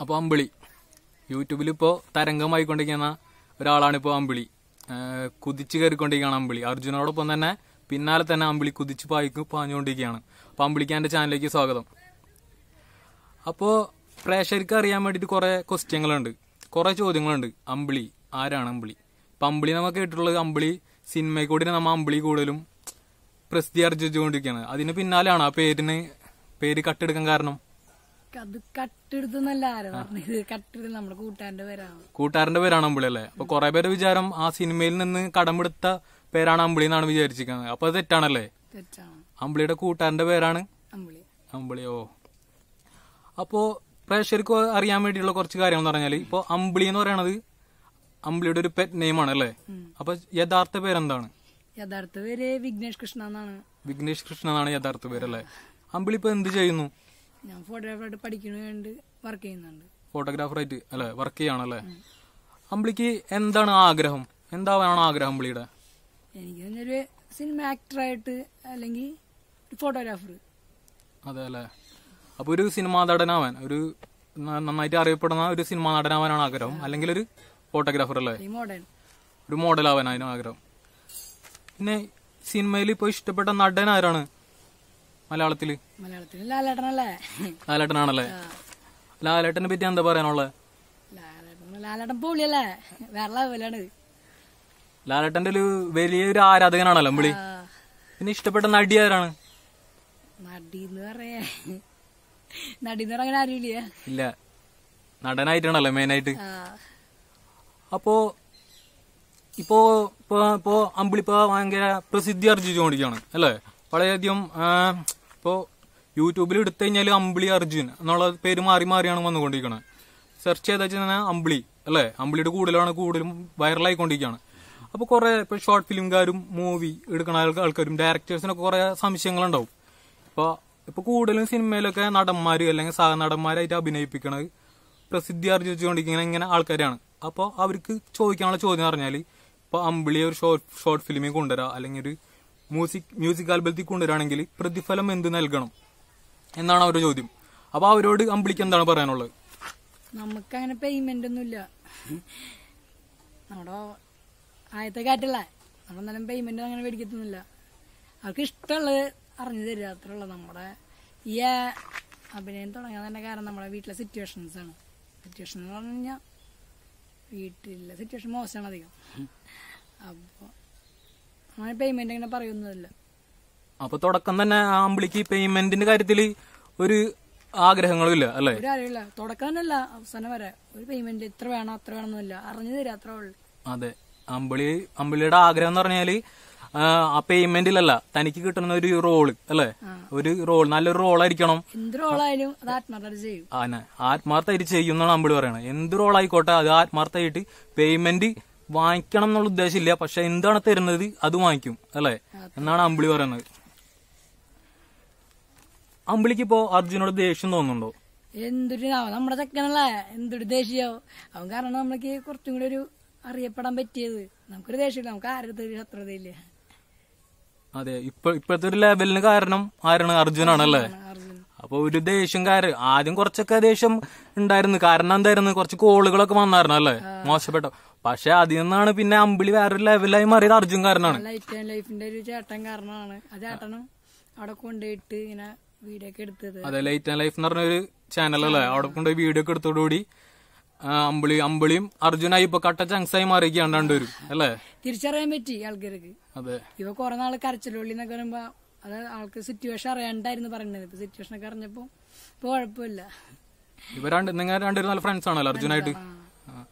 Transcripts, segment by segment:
അപ്പോൾ അമ്പിളി യൂട്യൂബിൽ ഇപ്പോൾ തരംഗമായിക്കൊണ്ടിരിക്കുന്ന ഒരാളാണ് ഇപ്പോൾ അമ്പിളി ഏഹ് കുതിച്ച് കയറിക്കൊണ്ടിരിക്കുകയാണ് അമ്പിളി അർജുനോടൊപ്പം തന്നെ പിന്നാലെ തന്നെ അമ്പിളി കുതിച്ച് പായിക്ക് പാഞ്ഞുകൊണ്ടിരിക്കുകയാണ് അപ്പോൾ അമ്പിളിക്ക് എൻ്റെ ചാനലിലേക്ക് സ്വാഗതം അപ്പോൾ പ്രേക്ഷകർക്ക് അറിയാൻ വേണ്ടിയിട്ട് കുറേ ക്വസ്റ്റ്യങ്ങളുണ്ട് കുറേ ചോദ്യങ്ങളുണ്ട് അമ്പിളി ആരാണ് അമ്പിളി ഇപ്പം അമ്പിളി നമുക്ക് കേട്ടിട്ടുള്ളത് അമ്പിളി സിനിമയിൽ കൂടി നമ്മൾ അമ്പിളി കൂടുതലും പ്രസിദ്ധി ആർജിച്ചുകൊണ്ടിരിക്കുകയാണ് അതിന് പിന്നാലെയാണ് ആ പേരിന് പേര് കട്ടെടുക്കാൻ കാരണം അത് കട്ടെടുത്തെന്നല്ല ആരോ പറഞ്ഞത് കട്ടെടുത്ത് നമ്മുടെ കൂട്ടുകാരന്റെ പേരാണ് കൂട്ടുകാരന്റെ പേരാണ് അമ്പിളി അല്ലേ അപ്പൊ കുറെ പേര് വിചാരം ആ സിനിമയിൽ നിന്ന് കടമെടുത്ത പേരാണ് അമ്പിളി എന്നാണ് വിചാരിച്ചിരിക്കുന്നത് അപ്പൊ അത് തെറ്റാണല്ലേ തെറ്റാണ് അമ്പിളിയുടെ കൂട്ടുകാരന്റെ പേരാണ് അമ്പിളി അമ്പിളി ഓ അപ്പോ പ്രേക്ഷകർക്ക് അറിയാൻ വേണ്ടിയുള്ള കുറച്ച് കാര്യങ്ങൾ എന്ന് പറഞ്ഞാല് ഇപ്പൊ അമ്പിളി എന്ന് പറയണത് അമ്പിളിയുടെ ഒരു പെറ്റ് നെയിമാണ് അല്ലേ അപ്പൊ യഥാർത്ഥ പേരെന്താണ് യഥാർത്ഥ പേര് വിഘ്നേഷ് കൃഷ്ണ എന്നാണ് വിഘ്നേഷ് കൃഷ്ണ എന്നാണ് യഥാർത്ഥ പേര് അല്ലേ അമ്പിളി ഇപ്പൊ എന്ത് ചെയ്യുന്നു ഞാൻ ഫോട്ടോഗ്രാഫറായിട്ട് പഠിക്കണ വേണ്ടി വർക്ക് ചെയ്യുന്നുണ്ട് ഫോട്ടോഗ്രാഫറായിട്ട് അല്ലെ വർക്ക് ചെയ്യാണല്ലേ അമ്പിളിക്ക് എന്താണ് ആഗ്രഹം എന്താവാനാണ് ആഗ്രഹം അമ്പിളിയുടെ എനിക്ക് ഒരു സിനിമ ആക്ടറായിട്ട് അല്ലെങ്കിൽ ഒരു ഫോട്ടോഗ്രാഫർ അതെ അല്ലേ അപ്പൊ ഒരു സിനിമാ നടനാവാൻ ഒരു ന- നന്നായിട്ട് അറിയപ്പെടുന്ന ഒരു സിനിമാ നടനാവാനാണ് ആഗ്രഹം അല്ലെങ്കിൽ ഒരു ഫോട്ടോഗ്രാഫർ അല്ലേ ഈ മോഡേൺ ഒരു മോഡൽ ആവാൻ അതിന് ആഗ്രഹം പിന്നെ സിനിമയിൽ ഇപ്പൊ ഇഷ്ടപ്പെട്ട നടൻ ആരാണ് മലയാളത്തില് മലയാളത്തിൽ ലാലേട്ടനല്ലേ ലാലേട്ടനാണല്ലേ ലാലേട്ടനെ പറ്റി എന്താ പറയാനുള്ളത് ലാലേട്ടൻ ലാലേട്ടൻ പൊളിയല്ലേ വേറെ ലെവലാണ് ലാലേട്ടന്റെ ഒരു വലിയൊരു ആരാധകനാണല്ലോ അമ്പിളി ആ, പിന്നെ ഇഷ്ടപ്പെട്ട നടി ആരാണ് നടി എന്ന് പറയാ നടി എന്ന് പറയാൻ ആരുമില്ല ഇല്ല നടനായിട്ടാണല്ലോ മെയിനായിട്ട് ആ, അപ്പോ ഇപ്പോ ഇപ്പോ ഇപ്പോ അമ്പിളിപ്പോ ഭയങ്കര പ്രസിദ്ധി ആർജിച്ചുകൊണ്ടിരിക്കുകയാണ് അല്ലേ വളരെയധികം ആ, ഇപ്പോ യൂട്യൂബിൽ എടുത്തു കഴിഞ്ഞാൽ അമ്പിളി അർജുൻ എന്നുള്ള പേര് മാറി മാറിയാണ് വന്നുകൊണ്ടിരിക്കുന്നത് സെർച്ച് ചെയ്താൽ തന്നെ അമ്പിളി അല്ലേ അമ്പിളിയുടെ കൂടുതലാണ് കൂടുതലും വൈറലായിക്കൊണ്ടിരിക്കുകയാണ് അപ്പോൾ കുറെ ഇപ്പൊ ഷോർട്ട് ഫിലിംകാരും മൂവി എടുക്കുന്ന ആൾക്ക- ആൾക്കാരും ഡയറക്ടേഴ്സിനൊക്കെ കുറെ സംശയങ്ങളുണ്ടാവും ഇപ്പൊ ഇപ്പൊ കൂടുതലും സിനിമയിലൊക്കെ നടന്മാര് അല്ലെങ്കിൽ സഹനടന്മാരായിട്ട് അഭിനയിപ്പിക്കണത് പ്രസിദ്ധി ആർജിച്ചുകൊണ്ടിരിക്കുന്ന ഇങ്ങനെ ആൾക്കാരാണ് അപ്പോൾ അവർക്ക് ചോദിക്കാനുള്ള ചോദ്യം എന്ന് പറഞ്ഞാൽ ഇപ്പൊ അമ്പിളിയെ ഒരു ഷോർട്ട് ഷോർട്ട് ഫിലിമിൽ കൊണ്ടുവരാ അല്ലെങ്കിൽ ഒരു മ്യൂസിക് മ്യൂസിക് ആൽബത്തിൽ കൊണ്ടുവരാണെങ്കിൽ പ്രതിഫലം എന്ത് നൽകണം എന്നാണ് അവരുടെ ചോദ്യം അപ്പൊ അവരോട് അമ്പിളിക്ക് എന്താണ് പറയാനുള്ളത് നമുക്ക് അങ്ങനെ പേയ്മെന്റ് ഒന്നുമില്ല നമ്മുടെ ആയത്തെ കാറ്റല്ല നമ്മൾ എന്നാലും പേയ്മെന്റ് അങ്ങനെ മേടിക്കത്തൊന്നുമില്ല അവർക്ക് ഇഷ്ടമുള്ളത് അറിഞ്ഞു തരിക അത്രേ ഉള്ളൂ നമ്മുടെ ഈ ആ, അഭിനയം തുടങ്ങാൻ തന്നെ കാരണം നമ്മുടെ വീട്ടിലെ സിറ്റുവേഷൻസ് ആണ് സിറ്റുവേഷൻ എന്ന് പറഞ്ഞു കഴിഞ്ഞാൽ വീട്ടിലെ സിറ്റുവേഷൻ മോശമാണ് അധികം അപ്പോൾ അങ്ങനെ പേയ്മെന്റ് അങ്ങനെ പറയൊന്നുമില്ല അപ്പൊ തുടക്കം തന്നെ ആ അമ്പിളിക്ക് പേയ്മെന്റിന്റെ കാര്യത്തിൽ ഒരു ആഗ്രഹങ്ങളും ഇല്ല അല്ലെ ഒരു അറിയില്ല തുടക്കം തന്നെയല്ല അവസാനം വരെ ഒരു പേയ്മെന്റ് ഇത്ര വേണം അത്ര വേണമെന്നില്ല അറിഞ്ഞു തരിക അത്രേ ഉള്ളൂ അതെ അമ്പിളി അമ്പിളിയുടെ ആഗ്രഹം എന്ന് പറഞ്ഞാല് ആ, ആ പേയ്മെന്റിലല്ല തനിക്ക് കിട്ടുന്ന ഒരു റോള് അല്ലെ ഒരു റോൾ നല്ലൊരു റോളായിരിക്കണം എന്ത് റോളായാലും അത് ആത്മാർത്ഥമായിട്ട് ചെയ്യും ആന ആത്മാർത്ഥമായിട്ട് ചെയ്യും എന്നാണ് അമ്പിളി പറയണത് എന്ത് റോളായിക്കോട്ടെ അത് ആത്മാർത്ഥമായിട്ട് പേയ്മെന്റ് വാങ്ങിക്കണം എന്നുള്ള ഉദ്ദേശമില്ല പക്ഷെ എന്താണ് തരുന്നത് അത് വാങ്ങിക്കും അല്ലെ എന്നാണ് അമ്പിളി പറയുന്നത് അമ്പിളിക്ക് ഇപ്പോ അർജുനോട് ദേഷ്യം തോന്നുന്നുണ്ടോ എന്തൊരു അവൻ നമ്മുടെ ചെക്കനല്ലേ എന്തൊരു ദേഷ്യാവും അവൻ കാരണം നമ്മൾക്ക് കുറച്ചും കൂടി ഒരു അറിയപ്പെടാൻ പറ്റിയത് നമുക്കൊരു ദേഷ്യമില്ല നമുക്ക് ആരുടെ ഒരു ശത്രുതയില്ല അതെ ഇപ്പൊ ഇപ്പോഴത്തെ ഒരു ലെവലിന് കാരണം ആരാണ് അർജുനാണല്ലേ അർജുൻ അപ്പൊ ഒരു ദേഷ്യം കാര്യം ആദ്യം കുറച്ചൊക്കെ ദേഷ്യം ഉണ്ടായിരുന്നു കാരണം എന്തായിരുന്നു കുറച്ച് കോളുകളൊക്കെ വന്നായിരുന്നു അല്ലേ മോശപ്പെട്ട പക്ഷെ അതിൽ നിന്നാണ് പിന്നെ അമ്പിളി വേറൊരു ലെവലായി മാറിയത് അർജുൻ കാരനാണ് ലൈഫ് ആൻഡ് ലൈഫിന്റെ ഒരു ചേട്ടൻ കാരണമാണ് ആ ചേട്ടനും അവിടെ കൊണ്ടുപോയിട്ട് ഇങ്ങനെ വീഡിയോ ഒക്കെ എടുത്തത് അതെ ലൈറ്റ് ആൻഡ് ലൈഫ് എന്ന് പറഞ്ഞ ഒരു ചാനൽ അല്ലേ അവിടെ കൊണ്ടുപോയി വീഡിയോ ഒക്കെ എടുത്തോടുകൂടി ആ, അമ്പിളി അമ്പിളിയും അർജുനായി ഇപ്പൊ കട്ട ചങ്സായി മാറിയിരിക്കുകയാണ് രണ്ടുപേരും അല്ലേ തിരിച്ചറിയാൻ പറ്റി ആൾക്കാർക്ക് അതെ ഇവ കുറെ നാള് കരച്ചിലുള്ളി എന്നൊക്കെ പറയുമ്പോ അത് ആൾക്ക് സിറ്റുവേഷൻ അറിയാണ്ടായിരുന്നു പറയുന്നത് ഇപ്പൊ സിറ്റുവേഷൻ ഒക്കെ അറിഞ്ഞപ്പോ ഇപ്പൊ കുഴപ്പമില്ല ഇവ രണ്ട് നിങ്ങൾ രണ്ടുപേരും നല്ല ഫ്രണ്ട്സ് ആണല്ലോ അർജുനായിട്ട് ആ.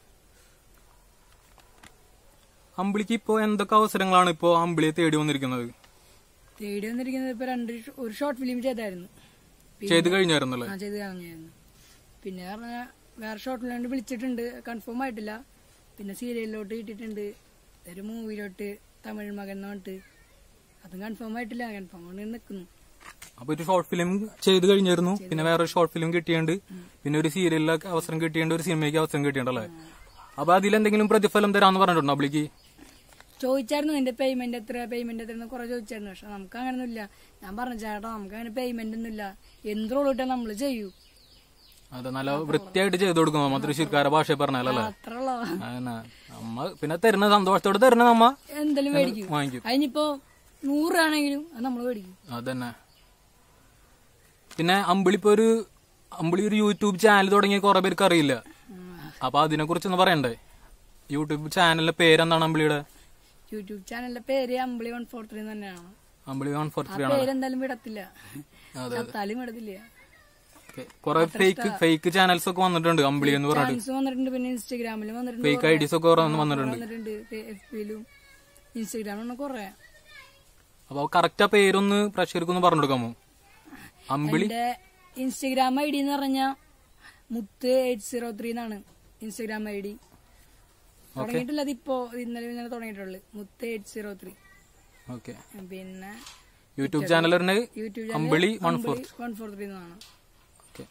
അമ്പിളിക്ക് ഇപ്പോ എന്തൊക്കെ അവസരങ്ങളാണ് ഇപ്പോ അമ്പിളിയെ തേടി വന്നിരിക്കുന്നത് തേടി വന്നിരിക്കുന്നത് ഇപ്പൊ രണ്ട് ഷ- ഒരു ഷോർട്ട് ഫിലിം ചെയ്തായിരുന്നു ചെയ്ത് കഴിഞ്ഞായിരുന്നല്ലേ ആ ചെയ്ത് കളഞ്ഞായിരുന്നു പിന്നെ പറഞ്ഞ വേറെ ഷോർട്ട് ഫിലിം വിളിച്ചിട്ടുണ്ട് കൺഫേം ആയിട്ടില്ല പിന്നെ സീരിയലിലോട്ട് കിട്ടിയിട്ടുണ്ട് ഒരു മൂവിയിലോട്ട് തമിഴ് മകൻ എന്ന് പറഞ്ഞിട്ട് അതും കൺഫേം ആയിട്ടില്ല കൺഫേം കൊണ്ട് നിൽക്കുന്നു അപ്പൊ ഒരു ഷോർട്ട് ഫിലിം ചെയ്ത് കഴിഞ്ഞിരുന്നു പിന്നെ വേറെ ഷോർട്ട് ഫിലിം കിട്ടിയുണ്ട് പിന്നെ ഒരു സീരിയലിലൊക്കെ അവസരം കിട്ടിയുണ്ട് ഒരു സിനിമയ്ക്ക് അവസരം കിട്ടിയുണ്ടല്ലേ അപ്പൊ അതിലെന്തെങ്കിലും പ്രതിഫലം തരാന്ന് പറഞ്ഞിട്ടുണ്ടോ അബ്ലിക്ക് ചോദിച്ചായിരുന്നു നിന്റെ പേയ്മെന്റ് എത്ര പേയ്മെന്റ് എത്ര കുറെ ചോദിച്ചായിരുന്നു പക്ഷെ നമുക്ക് അങ്ങനൊന്നുമില്ല ഞാൻ പറഞ്ഞു ചേട്ടാ നമുക്ക് അങ്ങനെ പേയ്മെന്റ് ഒന്നുമില്ല എന്ത് റോൾ കിട്ടാൻ നമ്മൾ ചെയ്യൂ അത് നല്ല വൃത്തിയായിട്ട് ചെയ്തു കൊടുക്കും നമ്മ തൃശ്ശൂർക്കാരെ ഭാഷ പറഞ്ഞാലല്ലേ അത്രയുള്ള അതന്നെ നമ്മ പിന്നെ തരുന്ന സന്തോഷത്തോടെ തരുന്ന നമ്മ എന്തെങ്കിലും മേടിക്കും വാങ്ങിക്കും അതിനിപ്പോ നൂറാണെങ്കിലും അത് നമ്മൾ മേടിക്കും അതന്നെ പിന്നെ അമ്പിളിപ്പോ ഒരു അമ്പിളി ഒരു യൂട്യൂബ് ചാനൽ തുടങ്ങിയ കുറെ പേർക്ക് അറിയില്ല അപ്പൊ അതിനെ കുറിച്ചൊന്ന് പറയണ്ടേ യൂട്യൂബ് ചാനലിന്റെ പേരെന്താണ് അമ്പിളിയുടെ യൂട്യൂബ് ചാനലിന്റെ പേര് അമ്പിളി വൺ ഫോർ ത്രീ തന്നെയാണ് അമ്പിളി വൺ ഫോർ ആ ത്രീ ആണ് പേരെന്തായാലും വിടത്തില്ല ചത്താലും വിടത്തില്ല കുറെ ഫേക്ക് ഫേക്ക് ചാനൽസ് ഒക്കെ വന്നിട്ടുണ്ട് അമ്പിളി എന്ന് പറഞ്ഞിട്ട് ചാൻസ് വന്നിട്ടുണ്ട് പിന്നെ ഇൻസ്റ്റാഗ്രാമിലും വന്നിട്ടുണ്ട് ഫേക്ക് ഐ ഡിസ് ഒക്കെ കുറെ വന്നിട്ടുണ്ട് വന്നിട്ടുണ്ട് എഫ് പിയിലും ഇൻസ്റ്റാഗ്രാമിലും കുറെ അപ്പൊ കറക്റ്റ് ആ പേരൊന്ന് പ്രേക്ഷകർക്കൊന്ന് പറഞ്ഞു കൊടുക്കാമോ അമ്പിളി എന്റെ ഇൻസ്റ്റഗ്രാം ഐ ഡി എന്ന് പറഞ്ഞ മുത്ത് എയ്റ്റ് സീറോ ത്രീ എന്നാണ് ഇൻസ്റ്റഗ്രാം ഐ ഡി തുടങ്ങിയിട്ടില്ല അതിപ്പോ ഇന്നലെ ഇന്നലെ തുടങ്ങിയിട്ടുള്ളു Muthu eight zero three okay പിന്നെ യൂട്യൂബ് ചാനൽ പറഞ്ഞ് YouTube Ambili one four one four three എന്നാണ് ഓക്കെ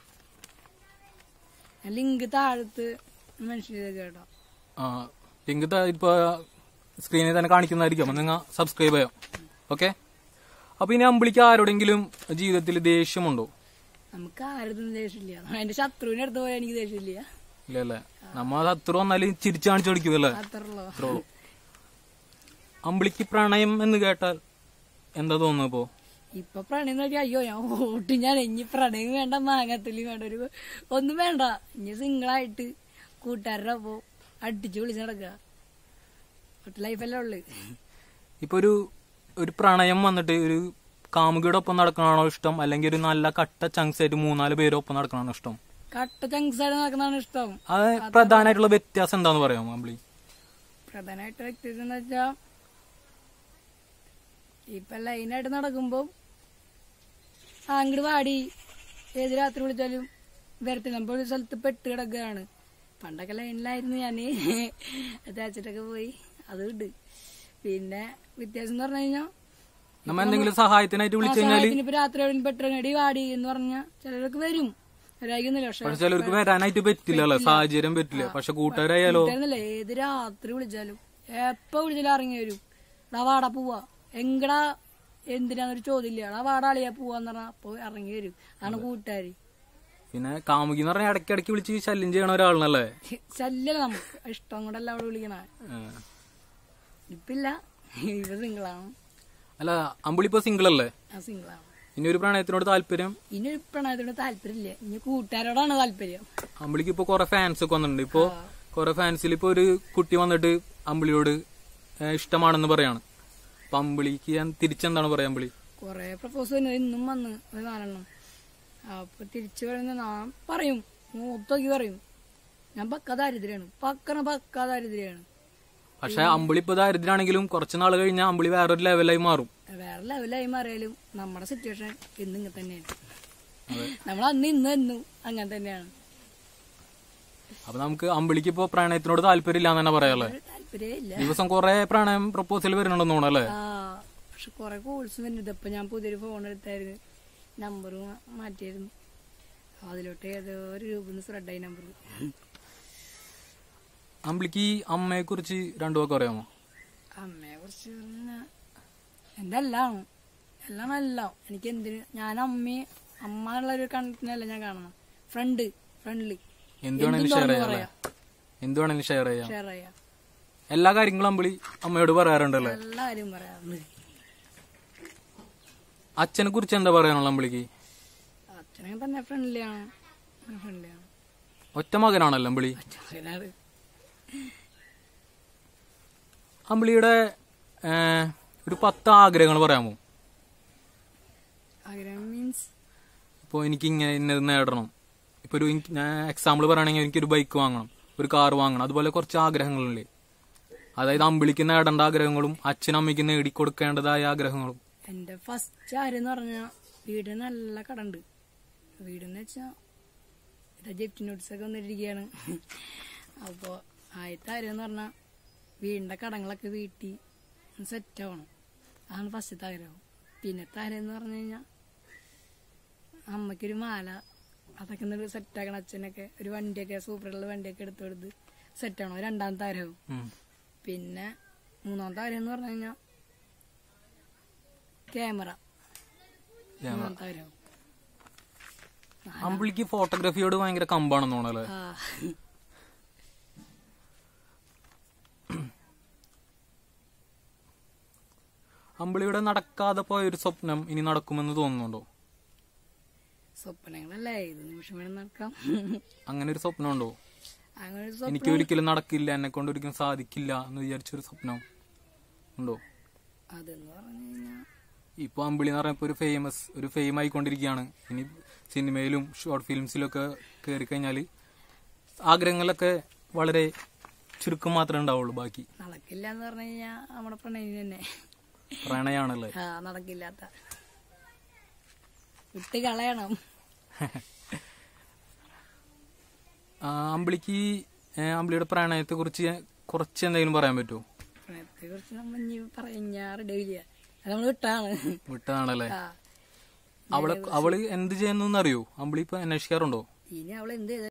ലിങ്ക് താഴത്ത് മെൻഷൻ ചെയ്ത് കേട്ടോ ആ ലിങ്ക് ഇപ്പൊ സ്ക്രീനിൽ തന്നെ കാണിക്കുന്നതായിരിക്കും അപ്പൊ നിങ്ങൾ സബ്സ്ക്രൈബ് ചെയ്യാം ഓക്കെ അപ്പൊ ഇനി അമ്പിളിക്ക് ആരോടെങ്കിലും ജീവിതത്തിൽ ദേഷ്യമുണ്ടോ നമുക്ക് ആരതും ദേഷ്യമില്ല എന്റെ ശത്രുവിന്റെ അടുത്ത് പോയാൽ എനിക്ക് ദേഷ്യമില്ല ഇല്ല അല്ലേ നമ്മ ശത്രു വന്നാലും ചിരിച്ചു കാണിച്ചു കൊടുക്കുമല്ലേ അത്രയുള്ളൂ അത്രേ അമ്പിളിക്ക് പ്രണയം എന്ന് കേട്ടാൽ എന്താ തോന്നുന്നു ഇപ്പോ ഇപ്പൊ പ്രണയം നോക്കി അയ്യോ ഞാൻ ഓട്ട് ഞാൻ ഇനി പ്രണയം വേണ്ട മാങ്ങാത്തുള്ളി വേണ്ട ഒരു ഒന്നും വേണ്ട ഇനി സിംഗിളായിട്ട് കൂട്ടുകാരുടെ ഒപ്പം അടിച്ചു വിളിച്ച് നടക്കുക ഒട്ട് ലൈഫല്ലേ ഉള്ളു ഇപ്പൊ ഒരു ഒരു പ്രണയം വന്നിട്ട് ഒരു കാമുകിയുടെ ഒപ്പം നടക്കണാണോ ഇഷ്ടം അല്ലെങ്കിൽ ഒരു നല്ല കട്ട ചങ്സ് ആയിട്ട് മൂന്നാല് പേരൊപ്പം നടക്കണാണോ ഇഷ്ടം കട്ട ചങ്സായിട്ട് നടക്കുന്നതാണ് ഇഷ്ടം അത് പ്രധാനമായിട്ടുള്ള വ്യത്യാസം എന്താന്ന് പറയാമോ അമ്പിളി പ്രധാനമായിട്ട് വ്യക്തിത്വം എന്ന് വെച്ചാ ഇപ്പൊ ലൈനായിട്ട് നടക്കുമ്പോ ആ അങ്ങോട്ട് വാടി ഏത് രാത്രി വിളിച്ചാലും വരത്തില്ല നമ്മൾ ഒരു സ്ഥലത്ത് പെട്ട് കിടക്കുകയാണ് പണ്ടൊക്കെ ലൈനിലായിരുന്നു ഞാന് തേച്ചിട്ടൊക്കെ പോയി അതുണ്ട് പിന്നെ വ്യത്യാസം എന്ന് പറഞ്ഞു കഴിഞ്ഞാൽ നമ്മ എന്തെങ്കിലും സഹായത്തിനായിട്ട് വിളിച്ചു കഴിഞ്ഞാല് ഇപ്പൊ രാത്രി എവിടെയും പെട്ടിറങ്ങടി വാടി എന്ന് പറഞ്ഞാൽ ചിലരൊക്കെ വരും വരായിക്കുന്നില്ല പക്ഷെ പക്ഷെ ചിലർക്ക് വരാനായിട്ട് പറ്റില്ലല്ലോ സാഹചര്യം പറ്റില്ല പക്ഷെ കൂട്ടുകാരായാലോ കൂട്ടുകാരനല്ലേ ഏത് രാത്രി വിളിച്ചാലും എപ്പോ വിളിച്ചാലും ഇറങ്ങി വരും എടാ വാടാ പോവാ എങ്കടാ എന്തിനാന്നൊരു ചോദ്യമില്ല എടാ വാടാ അളിയാ പോവാന്ന് പറഞ്ഞാ അപ്പൊ ഇറങ്ങി വരും അതാണ് കൂട്ടുകാര് പിന്നെ കാമുകി എന്ന് പറഞ്ഞാൽ ഇടയ്ക്കിടയ്ക്ക് വിളിച്ച് ശല്യം ചെയ്യണ ഒരാളാണല്ലേ ശല്യല്ല നമുക്ക് ഇഷ്ടം കൊണ്ടല്ല അവിടെ വിളിക്കണ ഏഹ്. ഇപ്പില്ല ഇവ സിംഗിളാണ് അല്ല അമ്പിളി ഇപ്പൊ സിംഗിൾ അല്ലേ ആ സിംഗിളാണ് ഇനി ഒരു പ്രണയത്തിനോട് താല്പര്യം ഇനി ഒരു പ്രണയത്തിനോട് താല്പര്യമില്ല ഇനി കൂട്ടുകാരോടാണ് താല്പര്യം അമ്പിളിക്ക് ഇപ്പൊ കുറെ ഫാൻസ് ഒക്കെ വന്നിട്ടുണ്ട് ഇപ്പൊ കുറെ ഫാൻസിൽ ഇപ്പൊ ഒരു കുട്ടി വന്നിട്ട് അമ്പിളിയോട് ഏഹ്, ഇഷ്ടമാണെന്ന് പറയാണ് അപ്പൊ അമ്പിളിക്ക് ഞാൻ തിരിച്ചെന്താണ് പറയാ അമ്പിളി കൊറേ പ്രപ്പോസ് തന്നെ ഇന്നും വന്ന് ഒരു നാലെണ്ണം അപ്പൊ തിരിച്ചു വരുന്ന ഞാൻ പറയും മൂത്തോക്കി പറയും ഞാൻ പക്ക ദാരിദ്ര്യാണ് പക്കണ പക്ക ദാരിദ്ര്യാണ് പക്ഷെ അമ്പിളി ഇപ്പൊ ദാരിദ്ര്യാണെങ്കിലും കുറച്ച് നാൾ കഴിഞ്ഞാൽ അമ്പിളി വേറൊരു ലെവലായി മാറും വേറെ ലെവലായി മാറിയാലും നമ്മുടെ സിറ്റുവേഷൻ ഇന്ന് ഇങ്ങനെ തന്നെയാണ് നമ്മൾ അന്ന് ഇന്ന് എന്നും അങ്ങനെ തന്നെയാണ് അപ്പൊ നമുക്ക് അമ്പിളിക്ക് ഇപ്പൊ പ്രണയത്തിനോട് താല്പര്യം ഇല്ലാന്ന് തന്നെ പറയാല്ലേ ഒരു താല്പര്യമേ ഇല്ല ദിവസം കുറെ പ്രണയം പ്രപ്പോസൽ വരുന്നുണ്ടെന്ന് തോന്നല്ലേ ആ പക്ഷെ കൊറേ കോൾസ് വരുന്നുണ്ട് ഇപ്പൊ ഞാൻ പുതിയൊരു ഫോൺ എടുത്തായിരുന്നു നമ്പർ മാറ്റിയായിരുന്നു അതിലോട്ട് ഏതോ ഒരു രൂപ സ്പ്രെഡായി നമ്പർ അമ്പിളിക്ക് ഈ അമ്മയെ കുറിച്ച് രണ്ടു വാക്ക് അറിയാമോ അമ്മയെ കുറിച്ച് പറഞ്ഞ എന്റെ എല്ലാം എല്ലാം എല്ലാം എനിക്ക് എന്തിന് ഞാൻ അമ്മയെ അമ്മ എന്നുള്ള ഒരു കണക്കിനല്ല ഞാൻ കാണണം ഫ്രണ്ട് ഫ്രണ്ട്ലി എന്ത് വേണമെങ്കിലും ഷെയർ ചെയ്യാം അല്ലേ എന്ത് വേണമെങ്കിലും ഷെയർ ചെയ്യാം ഷെയർ ചെയ്യാം എല്ലാ കാര്യങ്ങളും അമ്പിളി അമ്മയോട് പറയാറുണ്ടല്ലേ എല്ലാ കാര്യം പറയാറുണ്ട് അച്ഛനെ കുറിച്ച് എന്താ പറയാനുള്ള അമ്പിളിക്ക് അച്ഛനങ്ങനെ തന്നെ ഫ്രണ്ട്ലിയാണ് ഫ്രണ്ട്ലിയാണ് ഒറ്റ മകനാണല്ലോ അമ്പിളി അച്ഛനാണ് അമ്പിളിയുടെ ഏഹ്, ഒരു പത്ത് ആഗ്രഹങ്ങൾ പറയാമോ ആഗ്രഹം മീൻസ് ഇപ്പോൾ എനിക്ക് ഇങ്ങനെ ഇന്നത് നേടണം ഇപ്പൊ ഒരു എനിക്ക് ഞാൻ എക്സാമ്പിൾ പറയുകയാണെങ്കിൽ എനിക്കൊരു ബൈക്ക് വാങ്ങണം ഒരു കാർ വാങ്ങണം അതുപോലെ കുറച്ച് ആഗ്രഹങ്ങളില്ലേ അതായത് അമ്പിളിക്ക് നേടേണ്ട ആഗ്രഹങ്ങളും അച്ഛനും അമ്മയ്ക്ക് നേടിക്കൊടുക്കേണ്ടതായ ആഗ്രഹങ്ങളും എന്റെ ഫസ്റ്റ് ആരെന്ന് എന്ന് പറഞ്ഞാൽ വീടിന് നല്ല കടണ്ട് വീടെന്ന് വെച്ചാൽ ഇതാ ജപ്റ്റി നോട്ടീസ് ഒക്കെ വന്നിരിക്കുകയാണ് അപ്പോൾ ആദ്യത്തെ ആരെന്ന് എന്ന് പറഞ്ഞാൽ വീടിന്റെ കടങ്ങളൊക്കെ വീട്ടി സെറ്റ് ആവണം അതാണ് ഫസ്റ്റത്തെ ആഗ്രഹം പിന്നത്തെ ആരെന്ന് പറഞ്ഞു കഴിഞ്ഞാൽ അമ്മയ്ക്കൊരു മാല അതൊക്കെ ഒന്ന് സെറ്റ് ആക്കണം അച്ഛനൊക്കെ ഒരു വണ്ടിയൊക്കെ സൂപ്പറുള്ള വണ്ടിയൊക്കെ എടുത്തു കൊടുത്ത് സെറ്റ് ആവണം രണ്ടാമത്തെ ആഗ്രഹം ഉം. പിന്നെ മൂന്നാമത്തെ കാര്യം എന്ന് പറഞ്ഞു കഴിഞ്ഞാൽ ക്യാമറ മൂന്നാമത്തെ കാര്യം അമ്പിളിക്ക് ഫോട്ടോഗ്രാഫിയോട് ഭയങ്കര കമ്പാണെന്ന് തോന്നല്ലേ ആ അമ്പിളിയുടെ നടക്കാതെ പോയ ഒരു സ്വപ്നം ഇനി നടക്കുമെന്ന് തോന്നുന്നുണ്ടോ സ്വപ്നങ്ങളല്ലേ ഇത് നിമിഷം വേണം നടക്കാം അങ്ങനെ ഒരു സ്വപ്നം ഉണ്ടോ അങ്ങനെ ഒരു സ്വപ്നം എനിക്ക് ഒരിക്കലും നടക്കില്ല എന്നെ കൊണ്ട് ഒരിക്കലും സാധിക്കില്ല എന്ന് വിചാരിച്ചൊരു സ്വപ്നം ഉണ്ടോ അതെന്ന് പറഞ്ഞു കഴിഞ്ഞാൽ ഇപ്പൊ അമ്പിളി എന്ന് പറഞ്ഞപ്പോ ഒരു ഫേമസ് ഒരു ഫെയിം ആയിക്കൊണ്ടിരിക്കുകയാണ് ഇനി സിനിമയിലും ഷോർട്ട് ഫിലിംസിലും ഒക്കെ കയറി കഴിഞ്ഞാല് ആഗ്രഹങ്ങളൊക്കെ വളരെ ചുരുക്കം മാത്രമേ ഉണ്ടാവുള്ളൂ ബാക്കി നടക്കില്ല എന്ന് പറഞ്ഞു കഴിഞ്ഞാൽ നമ്മുടെ പ്രണയിന് തന്നെ പ്രണയാണല്ലേ ആ നടക്കില്ലാത്ത വിട്ട് കളയണം ആ, അമ്പിളിക്ക് ഏ, അമ്പിളിയുടെ പ്രണയത്തെ കുറിച്ച് കുറച്ച് എന്തെങ്കിലും പറയാൻ പറ്റുമോ പ്രണയത്തെ കുറിച്ച് നമ്മൾ ഇനി പറഞ്ഞാ റെഡിയില്ല അത് നമ്മൾ വിട്ടാണ് വിട്ടതാണല്ലേ ആ അവളെ അവള് എന്ത് ചെയ്യുന്നു അറിയോ അമ്പിളി ഇപ്പൊ അന്വേഷിക്കാറുണ്ടോ ഇനി അവൾ എന്ത് ചെയ്ത